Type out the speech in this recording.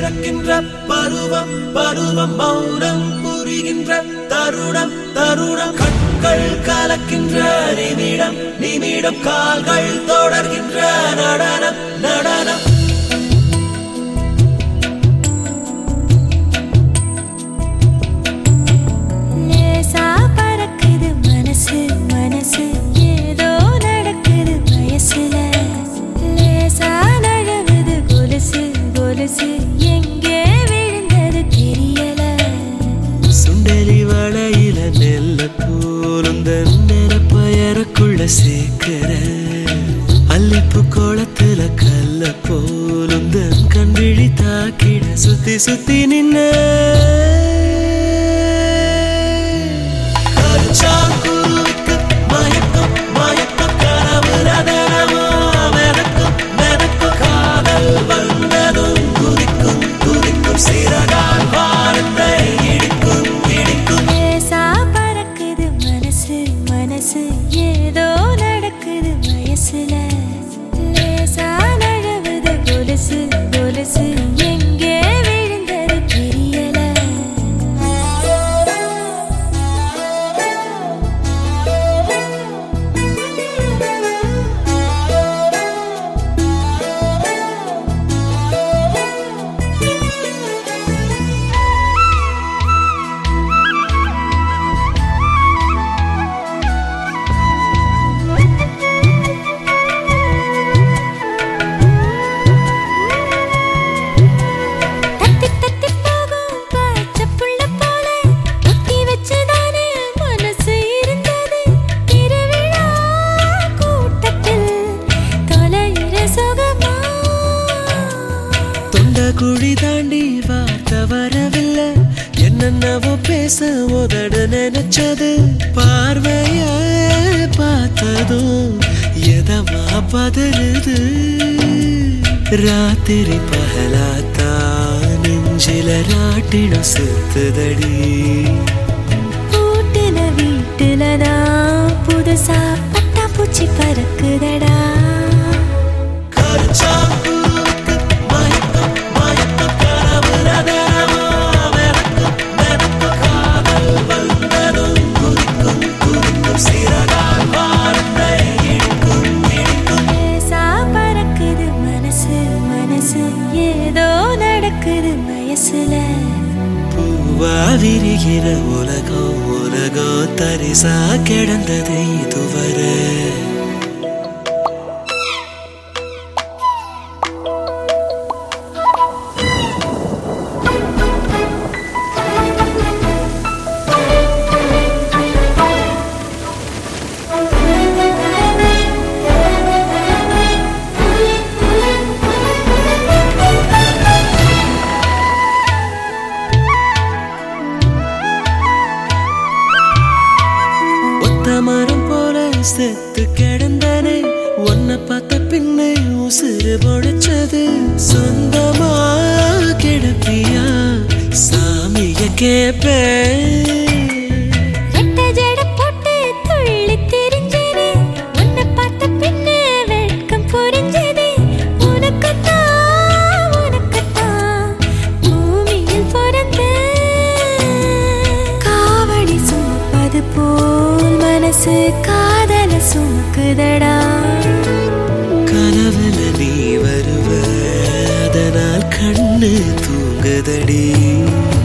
பிறக்கின்ற பருவம் பருவம் மௌனம் புரிகின்ற தருணம் தருணம் கண்கள் கலக்கின்ற நிமிடம் நிமிடம் கால்கள் தொடர்கின்ற நடனம் நடனம் லேசா பறக்குது மனசு மனசு ஏதோ நடக்குது வயசுல லேசா நழுவுது கொலுசு கொலுசு எங்கே விழுந்தது தெரியல சுண்டலி வளையில நெல்ல போலுந்த நிறப்பயருக்குள்ள சேர்க்கிற அல்லிப்பு கோலத்துல கல்ல போலுந்த கண் விழி தாக்கிட சுத்தி சுத்தி நின்ன கருச்சாங்குருவிக்கு மயக்கம் மயக்கம் கனவுல தினமோ மெதக்கும் மெதக்கும் காதல் வந்ததும் குதிக்கும் குதிக்கும் சிறகால் வாரத்தை இடிக்கும் இடிக்கும் லேசா பறக்குது மனசு மனசு ஏதோ நடக்குது வயசுல லேசா நழுவுது கொலுசு கொலுசு எங்கே விழுந்தது தெரியல தத்தி தத்தி போகும் காய்ச்ச புள்ள போல ஒட்டி வச்சுதானே மனசு இருந்தது திருவிழா கூட்டத்தில் தொலைகிற சுகமா தொண்ட குழி தாண்டி வார்த்தை வரவில்லை என்னென்னவோ பேச உதடு நினைச்சது பார்வைய பார்த்ததும் எதமா பதறுது ராத்திரி பகலாத்தா நெஞ்சில ராட்டினம் சுத்துதடி கூட்டுல வீட்டுலதான் புதுசா பட்டாப்பூச்சி பறக்குதடா கருச்சாங்குருவுக்கு மயக்கம் மயக்கம் கனவுல தினமோ மெதக்கும் மெதக்கும் காதல் வந்ததும் குதிக்கும் குதிக்கும் சிறகால் வாரத்தை இடிக்கும் இடிக்கும் லேசா பறக்குது மனசு மனசு ஏதோ நடக்குது வயசுல பூவா விரிகிற உலகம் உலகம் தரிசா கிடந்ததை இதுவரை ஒத்த மரம் போல செத்து கிடந்தனே உன்னை பார்த்த பின்னே உசுறு பொழைச்சது சொந்தமா கிடப்பியா சாமிய கேப்பேன் ரெட்ட ஜட போட்டு துள்ளி திரிஞ்சேனே உன்னை பார்த்த பின்னே வெட்கம் புரிஞ்சதே உனக்குத்தான் உனக்குத்தான் பூமியில் பிறந்த காவடி சுமப்பது போல் மனசு காதல சுமக்குதடா கனவுல நீ வருவ அதனால் கண்ணு தூங்குதடி